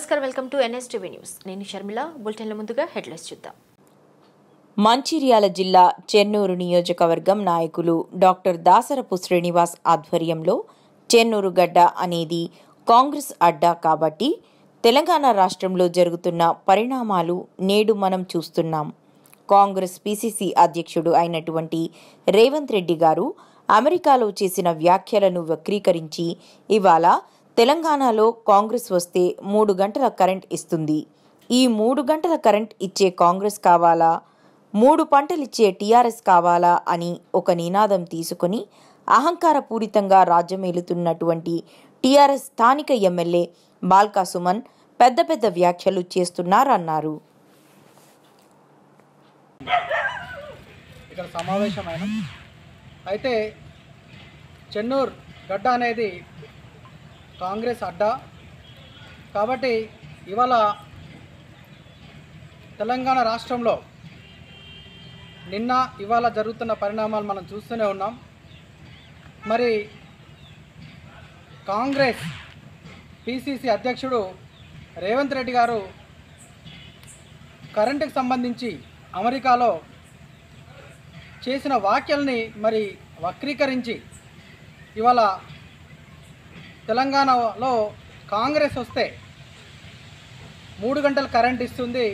నమస్కారం welcome to NSTV news నేను షర్మిల బులెటిన్ల ముందుగా హెడ్లైన్స్ చూద్దాం మంచిర్యాల జిల్లా చెన్నూరు నియోజకవర్గం నాయకులు డాక్టర్ దాసరపు శ్రీనివాస్ ఆధ్వర్యంలో చెన్నూరు గడ్డ అనేది కాంగ్రెస్ అడ్డా కాబట్టి తెలంగాణ రాష్ట్రంలో జరుగుతున్న పరిణామాలు నేడు మనం చూస్తున్నాం కాంగ్రెస్ పిసిసి అధ్యక్షుడు అయినటువంటి రేవంత్ రెడ్డి గారు అమెరికాలో చేసిన వ్యాఖ్యలను వక్రీకరించి ఇవాళ తెలంగాణలో కాంగ్రెస్ వస్తే మూడు గంటల కరెంట్ ఇస్తుంది ఈ మూడు గంటల కరెంట్ ఇచ్చే కాంగ్రెస్ కావాలా మూడు పంటలిచ్చే టీఆర్ఎస్ కావాలా అని ఒక నినాదం తీసుకుని అహంకారపూరితంగా రాజ్యమేలుతున్నటువంటి టీఆర్ఎస్ స్థానిక ఎమ్మెల్యే బాల్కా సుమన్ పెద్ద పెద్ద వ్యాఖ్యలు చేస్తున్నారన్నారు ఇక్కడ సమావేశమైన అయితే చెన్నూర్ గడ్డ అనేది కాంగ్రెస్ అడ్డా కాబట్టి ఇవాళ తెలంగాణ రాష్ట్రంలో నిన్న ఇవాళ జరుగుతున్న పరిణామాలు మనం చూస్తూనే ఉన్నాం మరి కాంగ్రెస్ పిసిసి అధ్యక్షుడు రేవంత్ రెడ్డి గారు కరెంటుకు సంబంధించి అమెరికాలో చేసిన వ్యాఖ్యల్ని మరి వక్రీకరించి ఇవాళ తెలంగాణలో కాంగ్రెస్ వస్తే మూడు గంటలు కరెంట్ ఇస్తుంది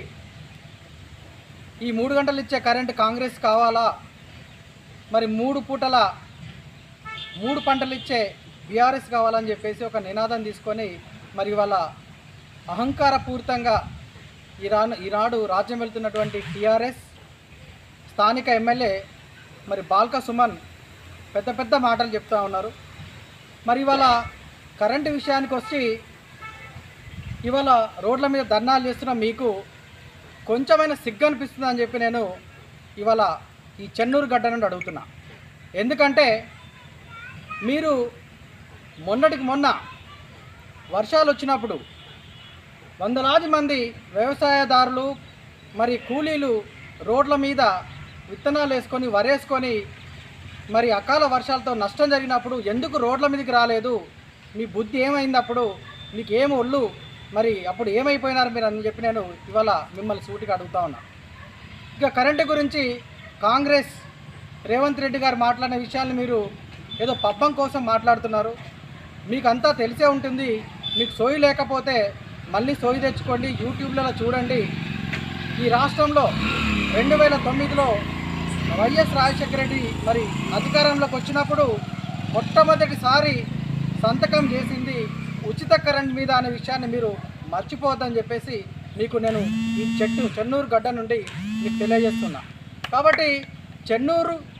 ఈ మూడు గంటలు ఇచ్చే కరెంట్ కాంగ్రెస్ కావాలా మరి మూడు పూటల మూడు పంటలు ఇచ్చే బీఆర్ఎస్ కావాలని చెప్పేసి ఒక నినాదం తీసుకొని మరి ఇవాళ అహంకారపూరితంగా ఈరాను ఈనాడు రాజ్యం వెళ్తున్నటువంటి టీఆర్ఎస్ స్థానిక ఎమ్మెల్యే మరి బాల్క సుమన్ పెద్ద పెద్ద మాటలు చెప్తా ఉన్నారు మరి ఇవాళ కరెంటు విషయానికి వచ్చి ఇవాళ రోడ్ల మీద ధర్నాలు చేస్తున్న మీకు కొంచెమైనా సిగ్గు అనిపిస్తుంది అని చెప్పి నేను ఇవాళ ఈ చెన్నూరు గడ్డ నుండి అడుగుతున్నా ఎందుకంటే మీరు మొన్నటికి మొన్న వర్షాలు వచ్చినప్పుడు వందలాది మంది వ్యవసాయదారులు మరి కూలీలు రోడ్ల మీద విత్తనాలు వేసుకొని వరేసుకొని మరి అకాల వర్షాలతో నష్టం జరిగినప్పుడు ఎందుకు రోడ్ల మీదకి రాలేదు మీ బుద్ధి ఏమైంది అప్పుడు మీకు ఏం ఒళ్ళు మరి అప్పుడు ఏమైపోయినారు మీరు అని చెప్పి నేను ఇవాళ మిమ్మల్ని సూటిగా అడుగుతా ఉన్నా ఇక కరెంటు గురించి కాంగ్రెస్ రేవంత్ రెడ్డి గారు మాట్లాడిన విషయాన్ని మీరు ఏదో పబ్బం కోసం మాట్లాడుతున్నారు మీకు అంతా తెలిసే ఉంటుంది మీకు సోయి లేకపోతే మళ్ళీ సోయి తెచ్చుకోండి యూట్యూబ్లలో చూడండి ఈ రాష్ట్రంలో రెండు వేల తొమ్మిదిలో వైఎస్ రాజశేఖర రెడ్డి మరి అధికారంలోకి వచ్చినప్పుడు మొట్టమొదటిసారి సంతకం చేసింది ఉచిత కరెంట్ మీద అనే విషయాన్ని మీరు మర్చిపోవద్దని చెప్పేసి మీకు నేను ఈ చెట్టు చెన్నూరు గడ్డ నుండి మీకు తెలియజేస్తున్నా కాబట్టి చెన్నూరు